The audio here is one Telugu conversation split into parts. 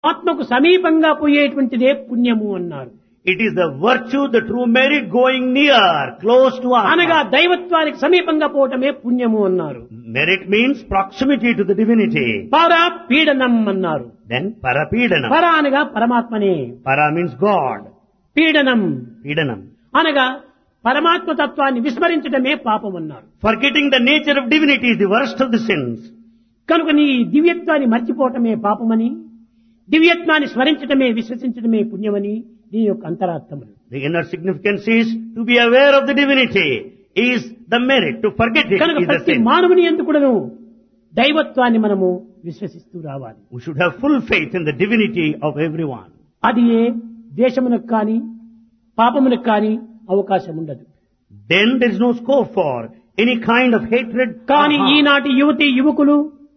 ఆత్మకు సమీపంగా పోయేటువంటిదే పుణ్యము అన్నారు It is the virtue, the true merit going near, close to అనగా Atma. దైవత్వానికి సమీపంగా పోవటమే పుణ్యము అన్నారు Merit means proximity to the divinity. పర పీడనం అన్నారు Then parapedanam. పర అనగా పరమాత్మనే Para means God. పీడనం Pedanam. అనగా పరమాత్మ తత్వాన్ని విస్మరించడమే పాపం అన్నారు Forgetting the nature of divinity is the worst of the sins. కనుక నీ దివ్యత్వాన్ని మర్చిపోవటమే పాపమని దివ్యత్వాన్ని స్మరించటమే విశ్వసించడమే పుణ్యమని దీని యొక్క అంతరార్థములు The inner significance is to be aware of the divinity is the merit. To forget it కనుక is the ప్రతి sin. మానవుని ఎందుకుడను దైవత్వాన్ని మనము విశ్వసిస్తూ రావాలి We should have full faith in the divinity of everyone. అది ఏ దేశమునకు కానీ పాపమునకు కానీ అవకాశం ఉండదు Then there is no scope for any kind of hatred. or కానీ harm. ఈనాటి యువతి యువకులు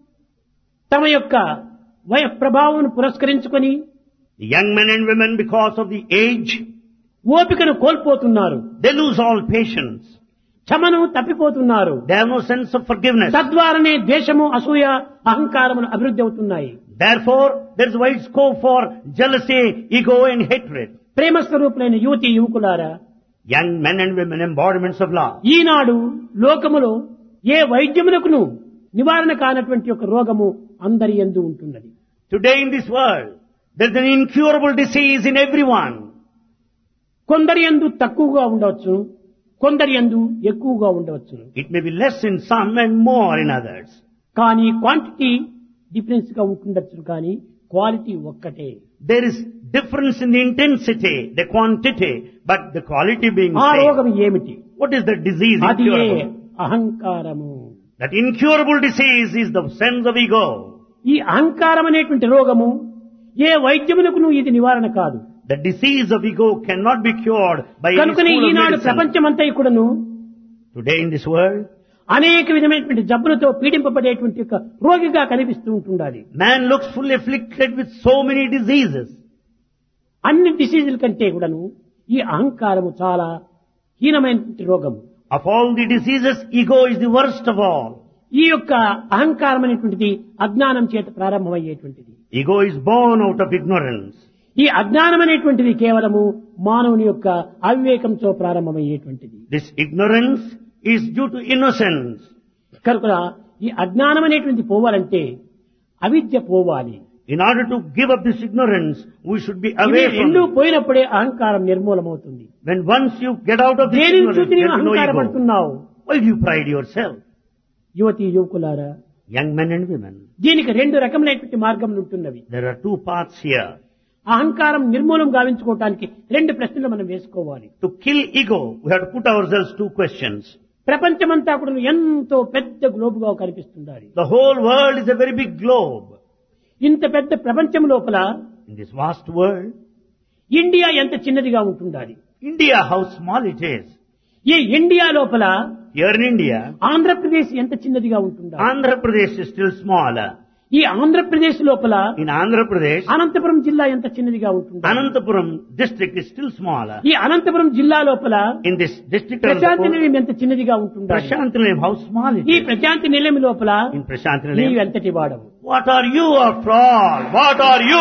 తమ యొక్క వయ ప్రభావం పురస్కరించుకొని The young men and women, because of the age, ఓపికను కోల్పోతున్నారు they lose all patience. క్షమను తప్పిపోతున్నారు They have no sense of forgiveness. తద్వారానే ద్వేషము అసూయ అహంకారములు అభివృద్ధి అవుతున్నాయి Therefore, there is wide scope for jealousy, ego and hatred. ప్రేమ స్వరూపులైన యువతి యువకులారా Young men and women, embodiments of love. ఈనాడు లోకములో ఏ వైద్యమునకును నివారణ కానటువంటి ఒక రోగము అందరి ఎందు ఉంటున్నది Today in this world, there is an incurable disease in everyone. కొందరి ఎందు తక్కువగా ఉండవచ్చు కొందరి ఎందు ఎక్కువగా ఉండవచ్చు It may be less in some and more in others. కానీ క్వాంటిటీ డిఫరెన్స్ గా ఉంటుండొచ్చు కానీ క్వాలిటీ ఒక్కటే There is difference in the intensity, the quantity, but the quality being ఆ same. రోగం ఏమిటి What is the disease అది ఏ incurable? అహంకారము That incurable disease is the sense of ego. ఈ అహంకారం అనేటువంటి రోగము ఏ వైద్యమునకును ఇది నివారణ కాదు The disease of ego cannot be cured by any కనుకనే school of ఈనాడు medicine. ప్రపంచమంతా కూడాను Today in this world, అనేక విధమైనటువంటి జబ్బులతో పీడింపబడేటువంటి ఒక రోగిగా కనిపిస్తూ ఉంటుండాలి man looks fully afflicted with so many diseases. అన్ని డిసీజుల కంటే కూడాను ఈ అహంకారము చాలా హీనమైనటువంటి రోగము Of all the diseases, ego is the worst of all. ఈ యొక్క అహంకారం అనేటువంటిది అజ్ఞానం చేత ప్రారంభమయ్యేటువంటిది Ego is born out of ignorance. ఈ అజ్ఞానం అనేటువంటిది కేవలము మానవుని యొక్క అవివేకంతో ప్రారంభమయ్యేటువంటిది This ignorance is due to innocence. కనుక ఈ అజ్ఞానం అనేటువంటి పోవాలంటే అవిద్య పోవాలి In order to give up this ignorance, we should be ఇవి away from రెండు it. పోయినప్పుడే అహంకారం నిర్మూలమవుతుంది When once you get out of this దేనిని ignorance, చూసి నీవు there is no అహంకారం ego. పడుతున్నావు Why do you pride yourself? యువతి యువకులారా Young men and women, దీనికి రెండు రకములైనటువంటి మార్గములు ఉంటున్నవి there are two paths here. అహంకారం నిర్మూలం గావించుకోవటానికి రెండు ప్రశ్నలు మనం వేసుకోవాలి To kill ego, we have to put ourselves two questions. ప్రపంచమంతా కూడా ఎంతో పెద్ద గ్లోబుగా కనిపిస్తుండాలి The whole world is a very big globe. ఇంత పెద్ద ప్రపంచం లోపల In this vast world, India ఎంత చిన్నదిగా ఉంటుండాలి India, how small it is. ఈ ఇండియా లోపల Here in India, ఆంధ్రప్రదేశ్ ఎంత చిన్నదిగా ఉంటుండాలి Andhra Pradesh is still smaller. ఈ ఆంధ్రప్రదేశ్ లోపల In Andhra Pradesh, అనంతపురం జిల్లా ఎంత చిన్నదిగా ఉంటుంది Anantapuram district is still smaller. ఈ అనంతపురం జిల్లా లోపల In this district of Prashanti Anantapur, నిలయం ఎంత చిన్నదిగా ఉంటుంది Prashant Nilayam, how small it ఈ is. ప్రశాంతి నిలయం లోపల In Prashant నీవు Nilayam, ఎంతటి వాడవు what are you after all? What are you?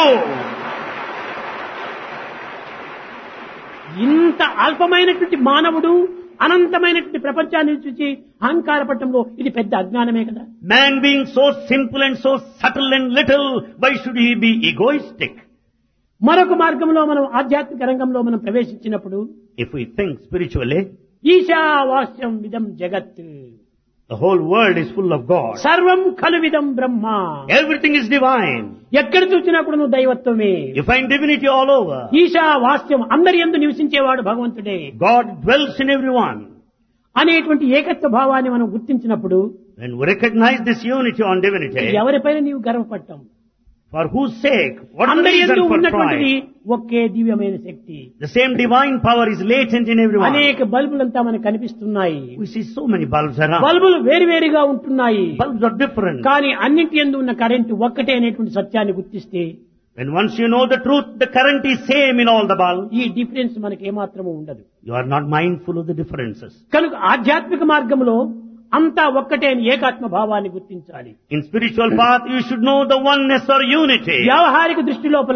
ఇంత అల్పమైనటువంటి మానవుడు అనంతమైనటువంటి ప్రపంచాన్ని చూసి అహంకార పట్టంలో ఇది పెద్ద అజ్ఞానమే కదా Man being so simple and so subtle and little, why should he be egoistic? మరొక మార్గంలో మనం ఆధ్యాత్మిక రంగంలో మనం ప్రవేశించినప్పుడు If we think spiritually, ఈశావాస్యం విధం జగత్ the whole world is full of God. సర్వం ఖలు విధం బ్రహ్మ Everything is divine. ఎక్కడ చూసినా కూడా నువ్వు దైవత్వమే You find divinity all over. ఈశావాస్యం అందరి ఎందు నివసించేవాడు భగవంతుడే God dwells in everyone. అనేటువంటి ఏకత్వ భావాన్ని మనం గుర్తించినప్పుడు When we recognize this unity on divinity, ఎవరిపైన నీవు గర్వపడటం for whose sake? What is the అందరి ఎందు reason for ఉన్నటువంటిది pride? ఒకే దివ్యమైన శక్తి The same divine power is latent in everyone. అనేక బల్బులంతా మనకు కనిపిస్తున్నాయి We see so many bulbs around. బల్బులు వేరువేరుగా ఉంటున్నాయి Bulbs are different. కానీ అన్నింటి ఎందు ఉన్న కరెంటు ఒక్కటే అనేటువంటి సత్యాన్ని గుర్తిస్తే When once you know the truth, the current is same in all the bulbs. ఈ డిఫరెన్స్ మనకి ఏమాత్రము ఉండదు You are not mindful of the differences. కనుక ఆధ్యాత్మిక మార్గంలో అంతా ఒక్కటే అని ఏకాత్మ భావాన్ని గుర్తించాలి In spiritual path, you should know the oneness or unity. వ్యావహారిక దృష్టి లోపల